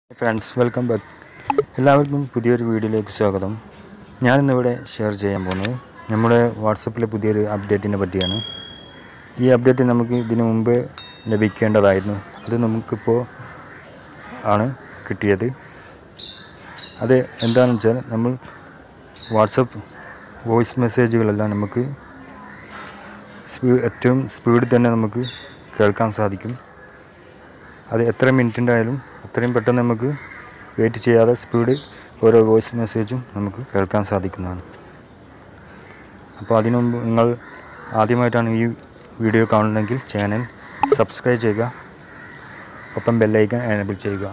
friends welcome back എല്ലാവർക്കും പുതിയൊരു വീഡിയോയിലേക്ക് സ്വാഗതം ഞാനിന്നിവിടെ ഷെയർ ചെയ്യാൻ പോകുന്നത് നമ്മുടെ വാട്സപ്പിലെ പുതിയൊരു അപ്ഡേറ്റിനെ പറ്റിയാണ് ഈ അപ്ഡേറ്റ് നമുക്ക് ഇതിനു മുമ്പ് ലഭിക്കേണ്ടതായിരുന്നു അത് നമുക്കിപ്പോൾ ആണ് കിട്ടിയത് അത് എന്താണെന്ന് വെച്ചാൽ നമ്മൾ വാട്സപ്പ് വോയിസ് മെസ്സേജുകളെല്ലാം നമുക്ക് സ്പീഡ് ഏറ്റവും സ്പീഡിൽ തന്നെ നമുക്ക് കേൾക്കാൻ സാധിക്കും അത് എത്ര മിനിറ്റിൻ്റെ ആയാലും അത്രയും പെട്ടെന്ന് നമുക്ക് വെയിറ്റ് ചെയ്യാതെ സ്പീഡ് ഓരോ വോയിസ് മെസ്സേജും നമുക്ക് കേൾക്കാൻ സാധിക്കുന്നതാണ് അപ്പോൾ അതിനു മുമ്പ് നിങ്ങൾ ആദ്യമായിട്ടാണ് ഈ വീഡിയോ കാണുന്നതെങ്കിൽ ചാനൽ സബ്സ്ക്രൈബ് ചെയ്യുക ഒപ്പം ബെല്ലൈക്കൺ എനേബിൾ ചെയ്യുക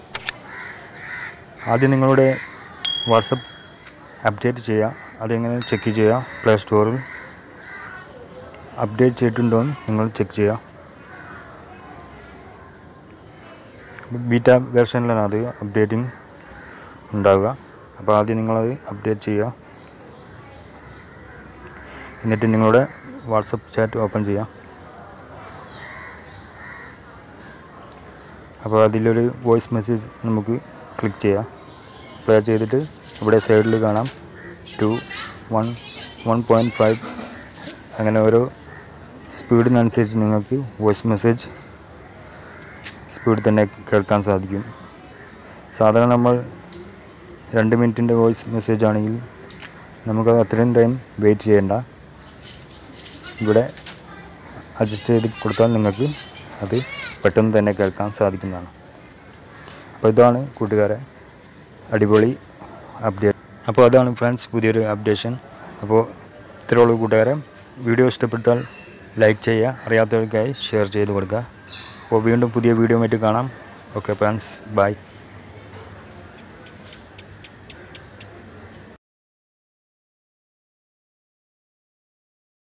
ആദ്യം നിങ്ങളുടെ വാട്സപ്പ് അപ്ഡേറ്റ് ചെയ്യുക അതെങ്ങനെ ചെക്ക് ചെയ്യുക പ്ലേ സ്റ്റോറിൽ അപ്ഡേറ്റ് ചെയ്തിട്ടുണ്ടോ എന്ന് നിങ്ങൾ ചെക്ക് ചെയ്യുക ബീറ്റ വെർഷനിലാണ് അത് അപ്ഡേറ്റിംഗ് ഉണ്ടാവുക അപ്പോൾ ആദ്യം നിങ്ങളത് അപ്ഡേറ്റ് ചെയ്യുക എന്നിട്ട് നിങ്ങളുടെ വാട്സപ്പ് ചാറ്റ് ഓപ്പൺ ചെയ്യുക അപ്പോൾ അതിലൊരു വോയിസ് മെസ്സേജ് നമുക്ക് ക്ലിക്ക് ചെയ്യാം പ്ലേ ചെയ്തിട്ട് ഇവിടെ സൈഡിൽ കാണാം two one one point five അങ്ങനെ ഓരോ സ്പീഡിനനുസരിച്ച് നിങ്ങൾക്ക് വോയിസ് മെസ്സേജ് സ്പീഡിൽ തന്നെ കേൾക്കാൻ സാധിക്കും സാധാരണ നമ്മൾ രണ്ട് മിനിറ്റിൻ്റെ വോയിസ് മെസ്സേജ് ആണെങ്കിൽ നമുക്ക് അത്രയും ടൈം വെയിറ്റ് ചെയ്യേണ്ട ഇവിടെ അഡ്ജസ്റ്റ് ചെയ്ത് കൊടുത്താൽ നിങ്ങൾക്ക് അത് പെട്ടെന്ന് തന്നെ കേൾക്കാൻ സാധിക്കുന്നതാണ് അപ്പോൾ ഇതാണ് കൂട്ടുകാരെ അടിപൊളി അപ്ഡേറ്റ് അപ്പോൾ അതാണ് ഫ്രണ്ട്സ് പുതിയൊരു അപ്ഡേഷൻ അപ്പോൾ ഇത്രയുള്ളൂ കൂട്ടുകാരെ വീഡിയോ ഇഷ്ടപ്പെട്ടാൽ ലൈക്ക് ചെയ്യുക അറിയാത്തവർക്കായി ഷെയർ ചെയ്ത് കൊടുക്കുക അപ്പോൾ വീണ്ടും പുതിയ വീഡിയോ ആയിട്ട് കാണാം ഓക്കെ ഫ്രണ്ട്സ് ബൈ